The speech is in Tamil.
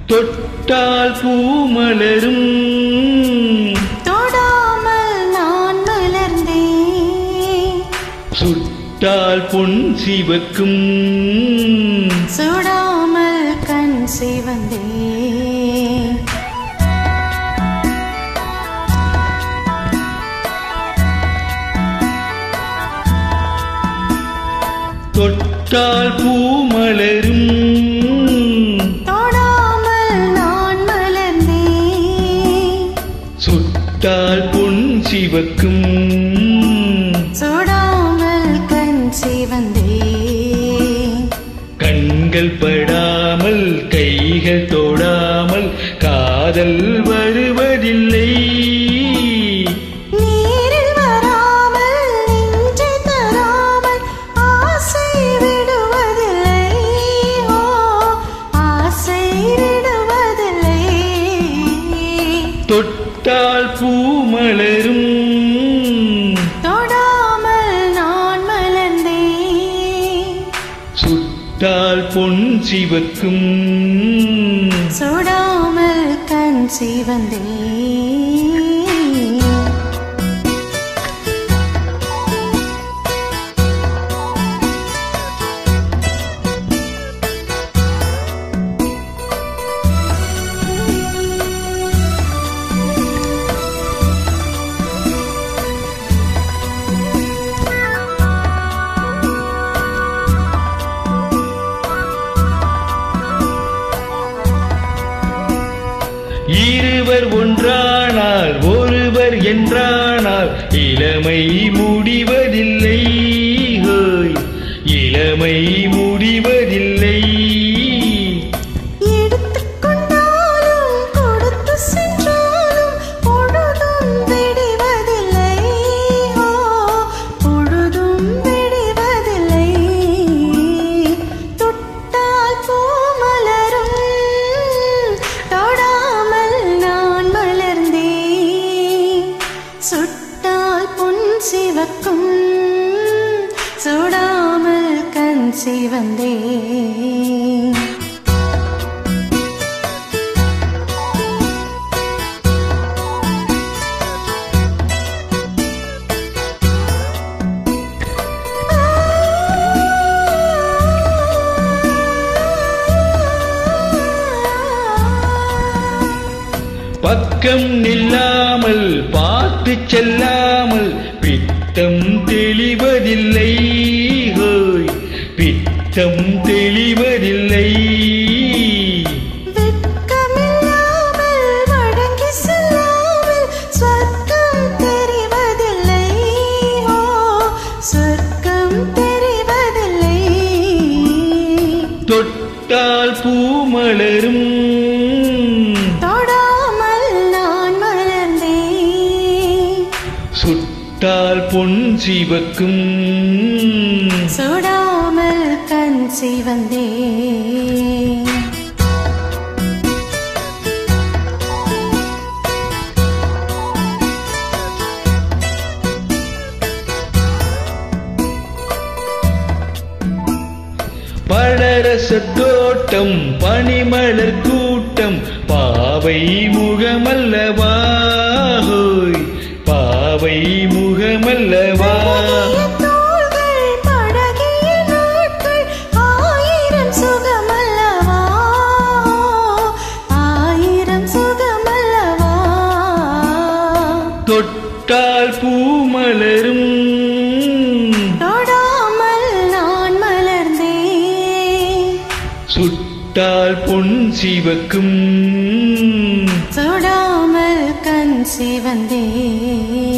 தொட்டால் பூ மலரும் தொடாமல் நான் மலர்ந்தேன் சுட்டால் பொன் சிவக்கும் சுடாமல் கண் சிவந்தேன் தொட்டால் பூ மலரும் தொடாமல் நான் மலர்ந்தேன் சுட்டால் பொன் சிவக்கும் சுடாமல் கண் சிவந்தேன் கண்கள் படாமல் கைகள் தொடாமல் காதல் வருவதில்லை நீரில் வராமல் நெஞ்சை தராமல் ஆசை விடுவதில்லை ஓ ஆசை விடுவதில்லை தொட்டால் பூ மலரும் தொடாமல் நான் மலர்ந்தேன் சுட்டால் பொன் சிவக்கும் சுடாமல் கண் சிவந்தேன் இருவர் ஒன்றானால் ஒருவர் என்றானால் இளமை முடிவதில்லை ஹோய், இளமை முடிவதில்லை எடுத்துக்கொண்டாலும் கொடுத்து சென்றாலும் பொழுதும் விடுவதில்லை ஓ பொழுதும் விடுவதில்லை தொட்டால் பூ மலரும் தொடாமல் நான் மலர்ந்தேன் சுட்டால் பொன் சிவக்கும் சுடாமல் கண் சிவந்தேன் பக்கம் நில்லாமல் பார்த்து செல்லாமல் பித்தம் தெளிவதில்லை ஹோய், பித்தம் தெளிவதில்லை வெட்கமில்லாமல் வடங்கி செல்லாமல் சொர்க்கம் தெரிவதில்லை ஓ சொர்க்கம் தெரிவதில்லை தொட்டால் பூ மலரும் தொடாமல் நான் மலர்ந்தேன் சுட்டால் பொன் சிவக்கும் சுடாமல் கண் சிவந்தேன் பழரச தோட்டம் பனிமலர் கூட்டம் பாவை முகமல்லவா ஹோய், பாவை முகமல்லவா தோள்கள் பழகிய நாட்கள் ஆயிரம் சுகமல்லவா ஆயிரம் சுகமல்லவா தொட்டால் பூ மலரும் தொடாமல் நான் மலர்ந்தேன் சுட்டால் பொன் சிவக்கும் சுடாமல் கண் சிவந்தேன்